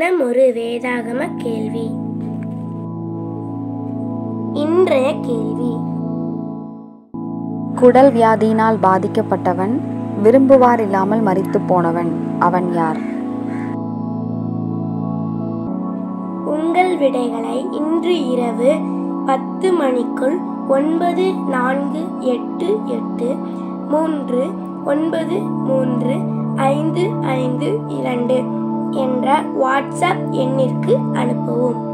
தினம் ஒரு வேதாகம கேள்வி இன்றைய கேள்வி குடல் வியாதியினால் பாதிக்கப்பட்டவன் விரும்புவார் இல்லாமல் மரித்து போனவன் அவன் யார் உங்கள் விடைகளை இன்று இரவு பத்து மணிக்குள் ஒன்பது நான்கு எட்டு எட்டு மூன்று ஒன்பது மூன்று ஐந்து ஐந்து இரண்டு என்ற வாட்ஸ்அப் எண்ணிற்கு அனுப்பவும்